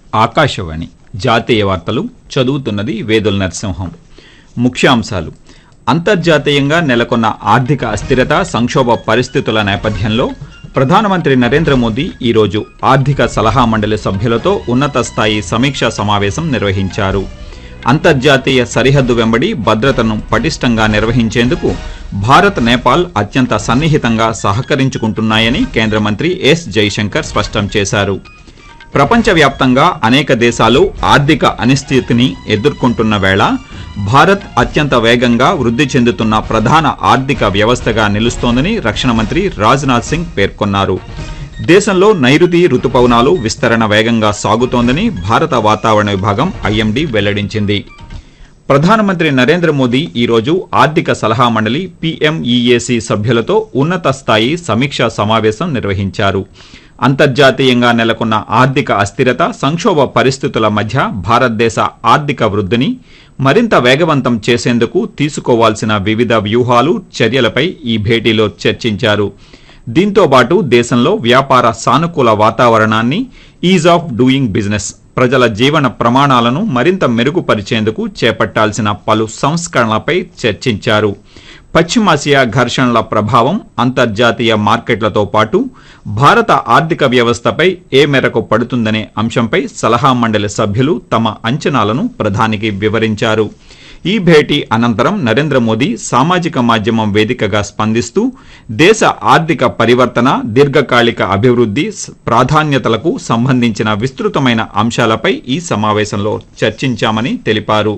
ఆకాశవాణి జాతీయ వార్తలు చదువుతున్నది వేదుల నరసింహం ముఖ్యాంశాలు అంతర్జాతీయంగా నెలకొన్న ఆర్థిక అస్థిరత సంక్షోభ పరిస్థితుల నేపథ్యంలో ప్రధానమంత్రి నరేంద్ర మోదీ ఈరోజు ఆర్థిక సలహా మండలి సభ్యులతో ఉన్నత స్థాయి సమీక్షా సమావేశం నిర్వహించారు అంతర్జాతీయ సరిహద్దు వెంబడి భద్రతను పటిష్టంగా నిర్వహించేందుకు భారత్ నేపాల్ అత్యంత సన్నిహితంగా సహకరించుకుంటున్నాయని కేంద్ర మంత్రి ఎస్ జైశంకర్ స్పష్టం చేశారు ప్రపంచవ్యాప్తంగా అనేక దేశాలు ఆర్థిక అనిశ్చితిని ఎదుర్కొంటున్న వేళ భారత్ అత్యంత వేగంగా వృద్ధి చెందుతున్న ప్రధాన ఆర్థిక వ్యవస్థగా నిలుస్తోందని రక్షణ మంత్రి రాజ్నాథ్ సింగ్ పేర్కొన్నారు దేశంలో నైరుతి రుతుపవనాలు విస్తరణ వేగంగా సాగుతోందని భారత వాతావరణ విభాగం ఐఎండీ వెల్లడించింది ప్రధానమంత్రి నరేంద్ర మోదీ ఈరోజు ఆర్థిక సలహా మండలి పీఎంఈఏసీ సభ్యులతో ఉన్నత స్థాయి సమీక్షా సమావేశం నిర్వహించారు అంతర్జాతీయంగా నెలకొన్న ఆర్థిక అస్థిరత సంక్షోభ పరిస్థితుల మధ్య భారతదేశ ఆర్థిక వృద్ధిని మరింత వేగవంతం చేసేందుకు తీసుకోవాల్సిన వివిధ వ్యూహాలు చర్యలపై ఈ భేటీలో చర్చించారు దీంతో పాటు దేశంలో వ్యాపార సానుకూల వాతావరణాన్ని ఈజ్ ఆఫ్ డూయింగ్ బిజినెస్ ప్రజల జీవన ప్రమాణాలను మరింత మెరుగుపరిచేందుకు చేపట్టాల్సిన పలు సంస్కరణలపై చర్చించారు పశ్చిమాసియా ఘర్షణల ప్రభావం అంతర్జాతీయ మార్కెట్లతో పాటు భారత ఆర్థిక వ్యవస్థపై ఏ మేరకు పడుతుందనే అంశంపై సలహా మండలి సభ్యులు తమ అంచనాలను ప్రధానికి వివరించారు ఈ భేటీ అనంతరం నరేంద్ర మోదీ సామాజిక మాధ్యమం వేదికగా స్పందిస్తూ దేశ ఆర్థిక పరివర్తన దీర్ఘకాలిక అభివృద్ధి స- ప్రాధాన్యతలకు సంబంధించిన విస్తృతమైన అంశాలపై ఈ సమావేశంలో చర్చించామని తెలిపారు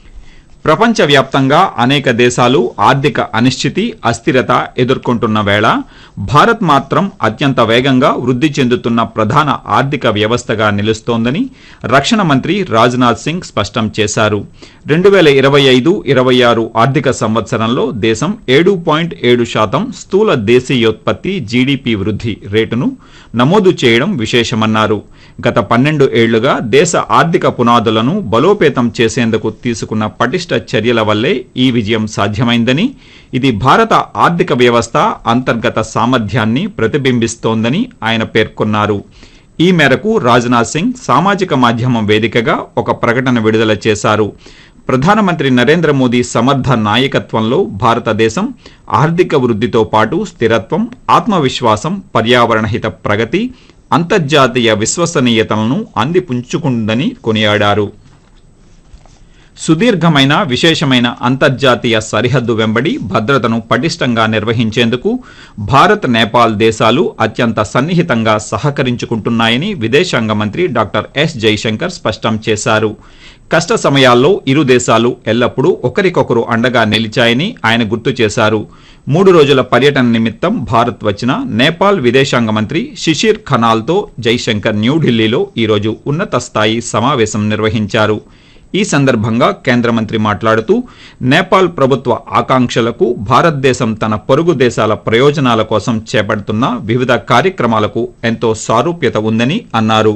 ప్రపంచవ్యాప్తంగా అనేక దేశాలు ఆర్థిక అనిశ్చితి అస్థిరత ఎదుర్కొంటున్న వేళ భారత్ మాత్రం అత్యంత వేగంగా వృద్ధి చెందుతున్న ప్రధాన ఆర్థిక వ్యవస్థగా నిలుస్తోందని రక్షణ మంత్రి రాజ్నాథ్ సింగ్ స్పష్టం చేశారు రెండు వేల ఇరవై ఐదు ఇరవై ఆరు ఆర్థిక సంవత్సరంలో దేశం ఏడు పాయింట్ ఏడు శాతం స్థూల దేశీయోత్పత్తి జీడీపీ వృద్ధి రేటును నమోదు చేయడం విశేషమన్నారు గత పన్నెండు ఏళ్లుగా దేశ ఆర్థిక పునాదులను బలోపేతం చేసేందుకు తీసుకున్న పటిష్ట చర్యల వల్లే ఈ విజయం సాధ్యమైందని ఇది భారత ఆర్థిక వ్యవస్థ అంతర్గత సామర్థ్యాన్ని ప్రతిబింబిస్తోందని ఆయన పేర్కొన్నారు ఈ మేరకు రాజ్నాథ్ సింగ్ సామాజిక మాధ్యమం వేదికగా ఒక ప్రకటన విడుదల చేశారు ప్రధానమంత్రి నరేంద్ర మోదీ సమర్థ నాయకత్వంలో భారతదేశం ఆర్థిక వృద్ధితో పాటు స్థిరత్వం ఆత్మవిశ్వాసం పర్యావరణహిత ప్రగతి అంతర్జాతీయ విశ్వసనీయతలను అందిపుంచుకుందని కొనియాడారు సుదీర్ఘమైన విశేషమైన అంతర్జాతీయ సరిహద్దు వెంబడి భద్రతను పటిష్టంగా నిర్వహించేందుకు భారత్ నేపాల్ దేశాలు అత్యంత సన్నిహితంగా సహకరించుకుంటున్నాయని విదేశాంగ మంత్రి డాక్టర్ ఎస్ జైశంకర్ స్పష్టం చేశారు కష్ట సమయాల్లో ఇరు దేశాలు ఎల్లప్పుడూ ఒకరికొకరు అండగా నిలిచాయని ఆయన గుర్తు చేశారు మూడు రోజుల పర్యటన నిమిత్తం భారత్ వచ్చిన నేపాల్ విదేశాంగ మంత్రి శిషిర్ ఖనాల్తో జైశంకర్ న్యూఢిల్లీలో ఈరోజు ఉన్నత స్థాయి సమావేశం నిర్వహించారు ఈ సందర్భంగా కేంద్ర మంత్రి మాట్లాడుతూ నేపాల్ ప్రభుత్వ ఆకాంక్షలకు భారతదేశం తన పొరుగు దేశాల ప్రయోజనాల కోసం చేపడుతున్న వివిధ కార్యక్రమాలకు ఎంతో సారూప్యత ఉందని అన్నారు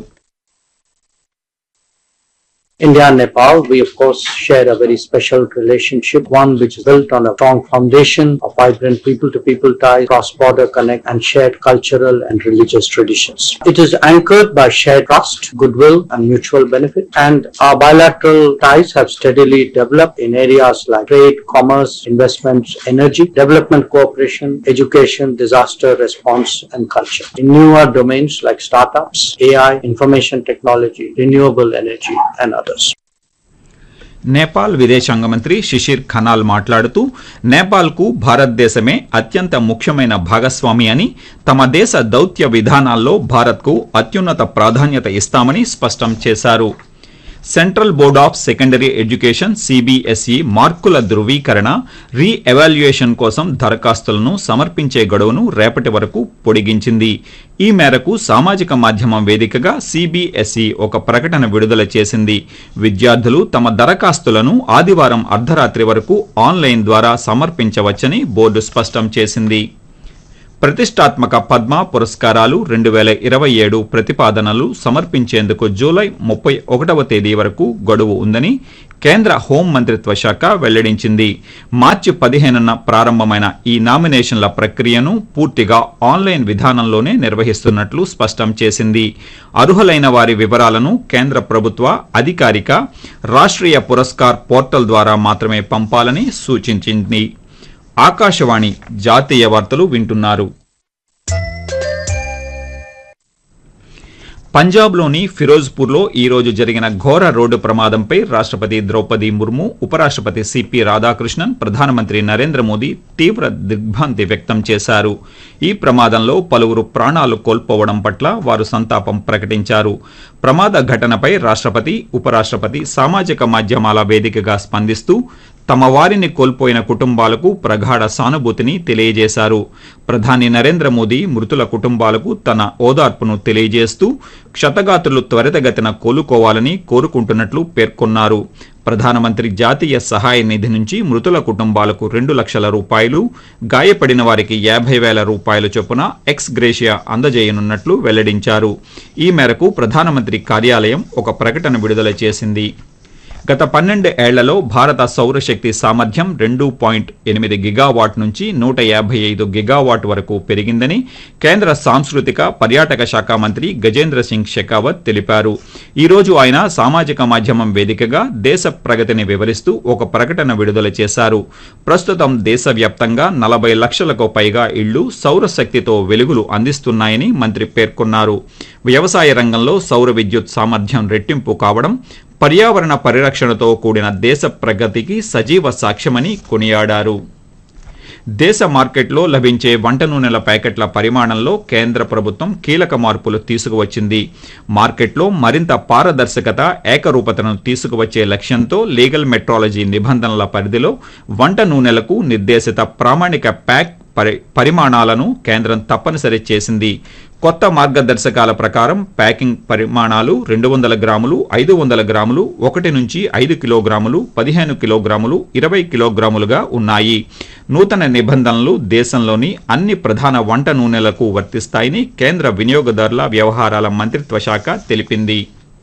India and Nepal, we of course share a very special relationship, one which is built on a strong foundation of vibrant people-to-people ties, cross-border connect, and shared cultural and religious traditions. It is anchored by shared trust, goodwill, and mutual benefit, and our bilateral ties have steadily developed in areas like trade, commerce, investments, energy, development cooperation, education, disaster response, and culture. In newer domains like startups, AI, information technology, renewable energy, and others. Nepal విదేశాంగ మంత్రి శిషిర్ ఖనాల్ మాట్లాడుతూ నేపాల్కు భారతదేశమే అత్యంత ముఖ్యమైన భాగస్వామి అని తమ దేశ దౌత్య విధానాల్లో భారత్కు అత్యున్నత ప్రాధాన్యత ఇస్తామని స్పష్టం చేశారు central board of secondary education C B S E మార్కుల ధృవీకరణ రీ ఎవాల్యుయేషన్ కోసం దరఖాస్తులను సమర్పించే గడువును రేపటి వరకు పొడిగించింది ఈ మేరకు సామాజిక మాధ్యమం వేదికగా సిబిఎస్ఈ ఒక ప్రకటన విడుదల చేసింది విద్యార్థులు తమ దరఖాస్తులను ఆదివారం అర్ధరాత్రి వరకు ఆన్లైన్ ద్వారా సమర్పించవచ్చని బోర్డు స్పష్టం చేసింది ప్రతిష్టాత్మక పద్మ పురస్కారాలు రెండు వేల ఇరవై ఏడు ప్రతిపాదనలు సమర్పించేందుకు జూలై ముప్పై ఒకటవ తేదీ వరకు గడువు ఉందని కేంద్ర హోం మంత్రిత్వ శాఖ వెల్లడించింది మార్చి పదిహేనున ప్రారంభమైన ఈ నామినేషన్ల ప్రక్రియను పూర్తిగా ఆన్లైన్ విధానంలోనే నిర్వహిస్తున్నట్లు స్పష్టం చేసింది అర్హులైన వారి వివరాలను కేంద్ర ప్రభుత్వ అధికారిక రాష్ట్రీయ పురస్కార్ పోర్టల్ ద్వారా మాత్రమే పంపాలని సూచించింది ఆకాశవాణి జాతీయ వార్తలు వింటున్నారు పంజాబ్లోని ఫిరోజ్పూర్లో ఈ రోజు జరిగిన ఘోర రోడ్డు ప్రమాదంపై రాష్ట్రపతి ద్రౌపది ముర్ము ఉపరాష్ట్రపతి సిపి రాధాకృష్ణన్ ప్రధానమంత్రి నరేంద్ర మోదీ తీవ్ర దిగ్భ్రాంతి వ్యక్తం చేశారు ఈ ప్రమాదంలో పలువురు ప్రాణాలు కోల్పోవడం పట్ల వారు సంతాపం ప్రకటించారు ప్రమాద ఘటనపై రాష్ట్రపతి ఉపరాష్ట్రపతి సామాజిక మాధ్యమాల వేదికగా స్పందిస్తూ తమ వారిని కోల్పోయిన కుటుంబాలకు ప్రగాఢ సానుభూతిని తెలియజేశారు ప్రధాని నరేంద్ర మోదీ మృతుల కుటుంబాలకు తన ఓదార్పును తెలియజేస్తూ క్షతగాత్రులు త్వరితగతిన కోలుకోవాలని కోరుకుంటున్నట్లు పేర్కొన్నారు ప్రధానమంత్రి జాతీయ సహాయ నిధి నుంచి మృతుల కుటుంబాలకు రెండు లక్షల రూపాయలు గాయపడిన వారికి యాభై వేల రూపాయల చొప్పున ఎక్స్ గ్రేషియా అందజేయనున్నట్లు వెల్లడించారు ఈ మేరకు ప్రధానమంత్రి కార్యాలయం ఒక ప్రకటన విడుదల చేసింది గత పన్నెండు ఏళ్లలో భారత సౌరశక్తి సామర్థ్యం రెండు పాయింట్ ఎనిమిది గిగావాట్ నుంచి నూట యాభై ఐదు గిగావాట్ వరకు పెరిగిందని కేంద్ర సాంస్కృతిక పర్యాటక శాఖ మంత్రి గజేంద్ర సింగ్ షెకావత్ తెలిపారు ఈ రోజు ఆయన సామాజిక మాధ్యమం వేదికగా దేశ ప్రగతిని వివరిస్తూ ఒక ప్రకటన విడుదల చేశారు ప్రస్తుతం దేశవ్యాప్తంగా నలభై లక్షలకు పైగా ఇళ్లు సౌరశక్తితో వెలుగులు అందిస్తున్నాయని మంత్రి పేర్కొన్నారు వ్యవసాయ రంగంలో సౌర విద్యుత్ సామర్థ్యం రెట్టింపు కావడం పర్యావరణ పరిరక్షణతో కూడిన దేశ ప్రగతికి సజీవ సాక్ష్యమని కొనియాడారు దేశ మార్కెట్లో లభించే వంట నూనెల ప్యాకెట్ల పరిమాణంలో కేంద్ర ప్రభుత్వం కీలక మార్పులు తీసుకువచ్చింది మార్కెట్లో మరింత పారదర్శకత ఏకరూపతను తీసుకువచ్చే లక్ష్యంతో లీగల్ మెట్రాలజీ నిబంధనల పరిధిలో వంట నూనెలకు నిర్దేశిత ప్రామాణిక ప్యాక్ పరి పరిమాణాలను కేంద్రం తప్పనిసరి చేసింది కొత్త మార్గదర్శకాల ప్రకారం ప్యాకింగ్ పరిమాణాలు రెండు వందల గ్రాములు ఐదు వందల గ్రాములు ఒకటి నుంచి ఐదు కిలోగ్రాములు పదిహేను కిలోగ్రాములు ఇరవై కిలోగ్రాములుగా ఉన్నాయి నూతన నిబంధనలు దేశంలోని అన్ని ప్రధాన వంట నూనెలకు వర్తిస్తాయని కేంద్ర వినియోగదారుల వ్యవహారాల మంత్రిత్వ శాఖ తెలిపింది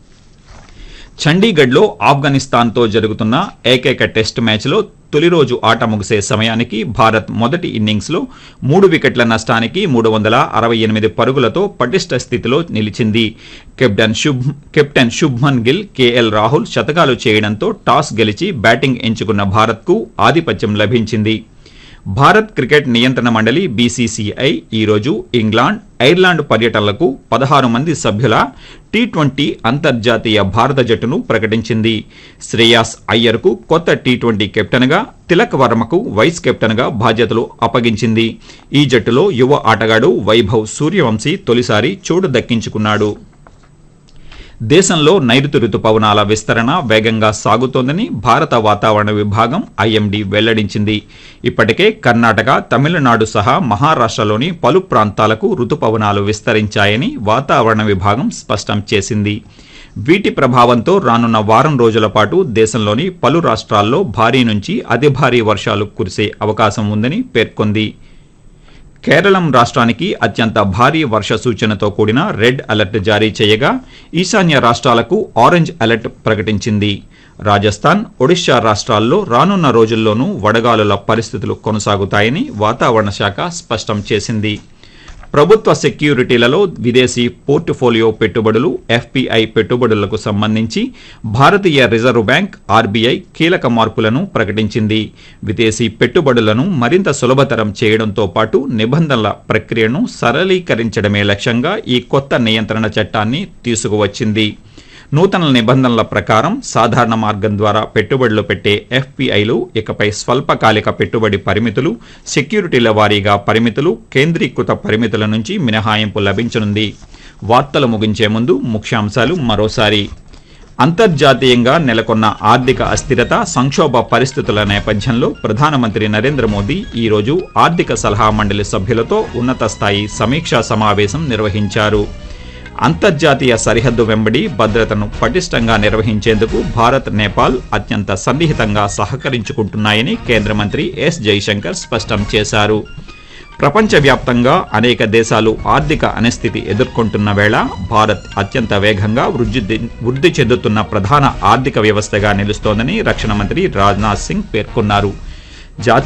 చండీగఢ్లో ఆఫ్ఘనిస్తాన్తో జరుగుతున్న ఏకైక టెస్ట్ మ్యాచ్లో తొలి రోజు ఆట ముగిసే సమయానికి భారత్ మొదటి ఇన్నింగ్స్లో మూడు వికెట్ల నష్టానికి మూడు వందల అరవై ఎనిమిది పరుగులతో పటిష్ట స్థితిలో నిలిచింది captain Shubh captain Shubman Gill K L Rahul శతకాలు చేయడంతో టాస్ గెలిచి బ్యాటింగ్ ఎంచుకున్న భారత్కు ఆధిపత్యం లభించింది భారత్ క్రికెట్ నియంత్రణ మండలి బీసీసీఐ ఈరోజు ఇంగ్లాండ్ ఐర్లాండ్ పర్యటనలకు పదహారు మంది సభ్యుల టీ ట్వంటీ అంతర్జాతీయ భారత జట్టును ప్రకటించింది శ్రేయాస్ అయ్యర్కు కొత్త టీ ట్వంటీ కెప్టెన్గా తిలక్ వర్మకు వైస్ కెప్టెన్గా బాధ్యతలు అప్పగించింది ఈ జట్టులో యువ ఆటగాడు వైభవ్ సూర్యవంశీ తొలిసారి చోటు దక్కించుకున్నాడు దేశంలో నైరుతి రుతుపవనాల విస్తరణ వేగంగా సాగుతోందని భారత వాతావరణ విభాగం ఐఎండీ వెల్లడించింది ఇప్పటికే కర్ణాటక తమిళనాడు సహా మహారాష్ట్రలోని పలు ప్రాంతాలకు రుతుపవనాలు విస్తరించాయని వాతావరణ విభాగం స్పష్టం చేసింది వీటి ప్రభావంతో రానున్న వారం రోజుల పాటు దేశంలోని పలు రాష్ట్రాల్లో భారీ నుంచి అతి భారీ వర్షాలు కురిసే అవకాశం ఉందని పేర్కొంది కేరళం రాష్ట్రానికి అత్యంత భారీ వర్ష సూచనతో కూడిన రెడ్ అలర్ట్ జారీ చేయగా ఈశాన్య రాష్ట్రాలకు ఆరెంజ్ అలర్ట్ ప్రకటించింది రాజస్థాన్ ఒడిశా రాష్ట్రాల్లో రానున్న రోజుల్లోనూ వడగాలుల పరిస్థితులు కొనసాగుతాయని వాతావరణ శాఖ స్పష్టం చేసింది ప్రభుత్వ సెక్యూరిటీలలో విదేశీ పోర్టుఫోలియో పెట్టుబడులు ఎఫ్పిఐ పెట్టుబడులకు సంబంధించి భారతీయ రిజర్వ్ బ్యాంక్ ఆర్బీఐ కీలక మార్పులను ప్రకటించింది విదేశీ పెట్టుబడులను మరింత సులభతరం చేయడంతో పాటు నిబంధనల ప్రక్రియను సరళీకరించడమే లక్ష్యంగా ఈ కొత్త నియంత్రణ చట్టాన్ని తీసుకువచ్చింది నూతన నిబంధనల ప్రకారం సాధారణ మార్గం ద్వారా పెట్టుబడులు పెట్టే ఎఫ్పిఐలు ఇకపై స్వల్పకాలిక పెట్టుబడి పరిమితులు సెక్యూరిటీల వారీగా పరిమితులు కేంద్రీకృత పరిమితుల నుంచి మినహాయింపు లభించనుంది వార్తలు ముగించే ముందు ముఖ్యాంశాలు మరోసారి అంతర్జాతీయంగా నెలకొన్న ఆర్థిక అస్థిరత సంక్షోభ పరిస్థితుల నేపథ్యంలో ప్రధానమంత్రి నరేంద్ర మోదీ ఈరోజు ఆర్థిక సలహా మండలి సభ్యులతో ఉన్నత స్థాయి సమీక్షా సమావేశం నిర్వహించారు అంతర్జాతీయ సరిహద్దు వెంబడి భద్రతను పటిష్టంగా నిర్వహించేందుకు భారత్ నేపాల్ అత్యంత సన్నిహితంగా సహకరించుకుంటున్నాయని కేంద్ర మంత్రి ఎస్ జైశంకర్ స్పష్టం చేశారు ప్రపంచవ్యాప్తంగా అనేక దేశాలు ఆర్థిక అనిస్థితి ఎదుర్కొంటున్న వేళ భారత్ అత్యంత వేగంగా వృద్ధి వృద్ధి చెందుతున్న ప్రధాన ఆర్థిక వ్యవస్థగా నిలుస్తోందని రక్షణ మంత్రి రాజ్నాథ్ సింగ్ పేర్కొన్నారు జాతీయ